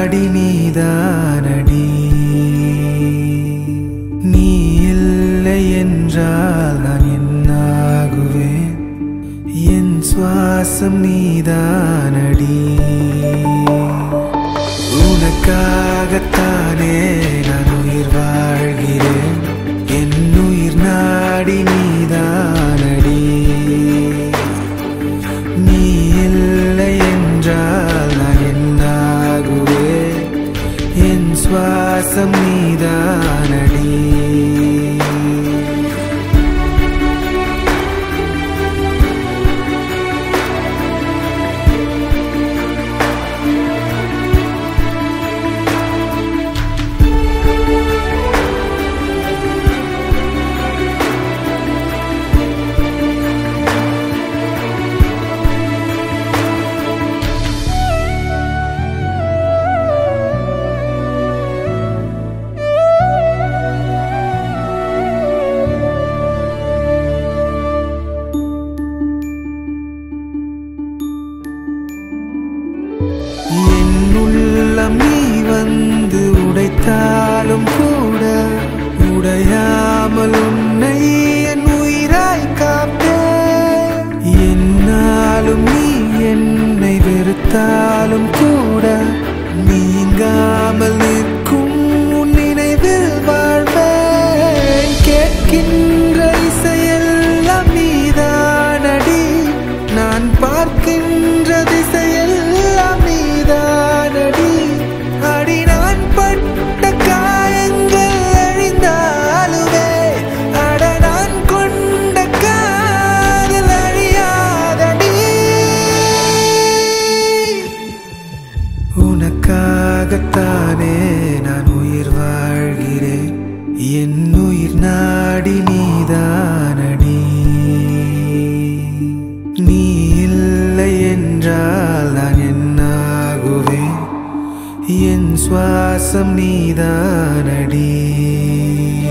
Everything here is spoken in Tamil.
நாடி நீதானடி நீ இல்லை என்றால் நான் என்னாகுவேன் என் சுவாசம் நீதானடி உனக்காகத்தானே நான் உயிர் வாழ்கிறேன் என் உயிர் நாடி நீதானடி நீ இல்லை என்றால் நான் என்னாகுவேன் என் சுவாசம் நீதானடி என் உள்ளம் நீ வந்து உடைத்தாலும் கூட உடையாமல் உன்னை என் உயிராய் காப்பே என்னாலும் நீ என்னை வெறுத்தாலும் கூட நீங்காமல் நிற்கும் உன் நினைவில் வாழ்வேன் கேட்கின்ற இசையெல்லாம் நீதானடி நான் பார்க்கின்ற திசையெல்லாம் நீதானடி அடி நான் பட்ட காயங்கள் அழிந்தாலுமே அட நான் கொண்ட காதல் அழியாதடி உனக்காகத்தானே நான் உயிர் வாழ்கிறேன் என் உயிர் நாடி நீதானடி நீ இல்லை என்றால் நான் என்னாகுவேன் என் சுவாசம் நீதானடி